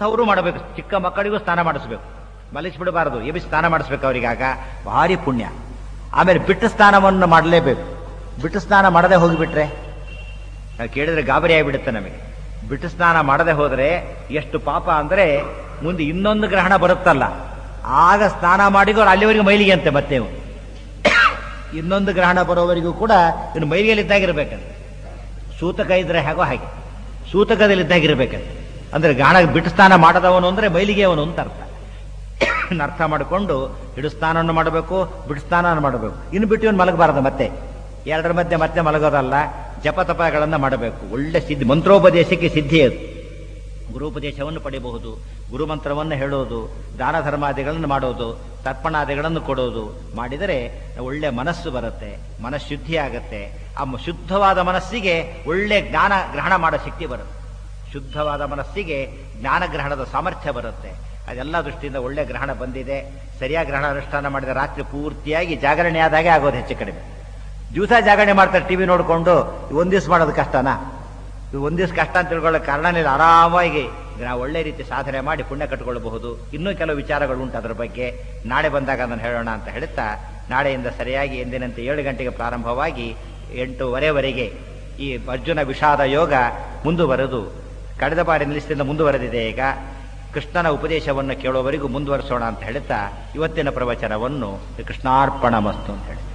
ಅವರು ಮಾಡಬೇಕು ಚಿಕ್ಕ ಮಕ್ಕಳಿಗೂ ಸ್ನಾನ ಮಾಡಿಸ್ಬೇಕು ಮಲಿಸ್ಬಿಡಬಾರದು ಎಬಿ ಸ್ನಾನ ಮಾಡಿಸ್ಬೇಕು ಅವರಿಗಾಗ ಭಾರಿ ಪುಣ್ಯ ಆಮೇಲೆ ಬಿಟ್ಟು ಸ್ನಾನವನ್ನು ಮಾಡಲೇಬೇಕು ಬಿಟ್ಟು ಸ್ನಾನ ಮಾಡದೆ ಹೋಗಿಬಿಟ್ರೆ ನಾವು ಕೇಳಿದ್ರೆ ಗಾಬರಿ ಆಗಿಬಿಡುತ್ತೆ ನಮಗೆ ಬಿಟ್ಟು ಸ್ನಾನ ಮಾಡದೆ ಹೋದ್ರೆ ಎಷ್ಟು ಪಾಪ ಅಂದ್ರೆ ಮುಂದೆ ಇನ್ನೊಂದು ಗ್ರಹಣ ಬರುತ್ತಲ್ಲ ಆಗ ಸ್ನಾನ ಮಾಡಿದ್ರು ಅಲ್ಲಿವರೆಗೂ ಮೈಲಿಗೆ ಅಂತೆ ಮತ್ತೆ ಇವು. ಇನ್ನೊಂದು ಗ್ರಹಣ ಬರೋವರೆಗೂ ಕೂಡ ಇನ್ನು ಮೈಲಿಗೆಲಿದ್ದಾಗಿರ್ಬೇಕಂತೆ ಸೂತಕ ಇದ್ರೆ ಹೇಗೋ ಹಾಗೆ ಸೂತಕದಲ್ಲಿದ್ದಾಗಿರ್ಬೇಕಂತೆ ಅಂದ್ರೆ ಗಾಣ ಬಿಟ್ಟು ಸ್ನಾನ ಮಾಡದವನು ಅಂದ್ರೆ ಮೈಲಿಗೆ ಅವನು ಅಂತ ಅರ್ಥ ಇನ್ನು ಅರ್ಥ ಮಾಡಿಕೊಂಡು ಹಿಡು ಸ್ನಾನವನ್ನು ಮಾಡಬೇಕು ಬಿಡು ಸ್ನಾನ ಮಾಡಬೇಕು ಇನ್ನು ಬಿಟ್ಟು ಇವನು ಮಲಗಬಾರದು ಮತ್ತೆ ಎರಡರ ಮಧ್ಯೆ ಮತ್ತೆ ಮಲಗೋದಲ್ಲ ಜಪ ತಪಗಳನ್ನು ಮಾಡಬೇಕು ಒಳ್ಳೆ ಸಿದ್ಧಿ ಮಂತ್ರೋಪದೇಶಕ್ಕೆ ಸಿದ್ಧಿ ಅದು ಗುರುಪದೇಶವನ್ನು ಪಡೆಯಬಹುದು ಗುರುಮಂತ್ರವನ್ನು ಹೇಳೋದು ದಾನ ಧರ್ಮಾದಿಗಳನ್ನು ಮಾಡೋದು ತರ್ಪಣಾದಿಗಳನ್ನು ಕೊಡೋದು ಮಾಡಿದರೆ ಒಳ್ಳೆ ಮನಸ್ಸು ಬರುತ್ತೆ ಮನಃಶುದ್ಧಿ ಆಗತ್ತೆ ಆ ಮ- ಶುದ್ಧವಾದ ಮನಸ್ಸಿಗೆ ಒಳ್ಳೆ ಜ್ಞಾನ ಗ್ರಹಣ ಮಾಡೋ ಶಕ್ತಿ ಬರುತ್ತೆ ಶುದ್ಧವಾದ ಮನಸ್ಸಿಗೆ ಜ್ಞಾನ ಗ್ರಹಣದ ಸಾಮರ್ಥ್ಯ ಬರುತ್ತೆ ಅದೆಲ್ಲ ದೃಷ್ಟಿಯಿಂದ ಒಳ್ಳೆ ಗ್ರಹಣ ಬಂದಿದೆ ಸರಿಯಾಗಿ ಗ್ರಹಣ ಅನುಷ್ಠಾನ ಮಾಡಿದ ರಾತ್ರಿ ಪೂರ್ತಿಯಾಗಿ ಜಾಗರಣೆ ಆದಾಗೆ ಆಗೋದು ಹೆಚ್ಚು ಕಡಿಮೆ ದಿವಸ ಜಾಗರಣೆ ಮಾಡ್ತಾರೆ ಟಿವಿ ನೋಡಿಕೊಂಡು ಒಂದ್ ದಿವಸ ಮಾಡೋದು ಕಷ್ಟನಾ ಇದು ಒಂದ್ ದಿವಸ ಕಷ್ಟ ಅಂತ ತಿಳ್ಕೊಳ್ಳೋ ಕಾರಣನೇ ಇಲ್ಲ. ಆರಾಮಾಗಿ ನಾವು ಒಳ್ಳೆ ರೀತಿ ಸಾಧನೆ ಮಾಡಿ ಪುಣ್ಯ ಕಟ್ಟಿಕೊಳ್ಳಬಹುದು ಇನ್ನೂ ಕೆಲವು ವಿಚಾರಗಳು ಉಂಟು ಅದರ ಬಗ್ಗೆ ನಾಳೆ ಬಂದಾಗ ಅದನ್ನು ಹೇಳೋಣ ಅಂತ ಹೇಳುತ್ತಾ ನಾಳೆಯಿಂದ ಸರಿಯಾಗಿ ಎಂದಿನಂತೆ ಏಳು ಗಂಟೆಗೆ ಪ್ರಾರಂಭವಾಗಿ ಎಂಟೂವರೆವರೆಗೆ ಈ ಅರ್ಜುನ ವಿಷಾದ ಯೋಗ ಮುಂದುವರೆದು ಕಳೆದ ಬಾರಿ ನಿಲ್ಲಿಸಿದ ಮುಂದುವರೆದಿದೆ ಈಗ ಕೃಷ್ಣನ ಉಪದೇಶವನ್ನು ಕೇಳುವವರೆಗೂ ಮುಂದುವರಿಸೋಣ ಅಂತ ಹೇಳುತ್ತಾ ಇವತ್ತಿನ ಪ್ರವಚನವನ್ನು ಕೃಷ್ಣಾರ್ಪಣ ಮಸ್ತು ಅಂತ ಹೇಳಿ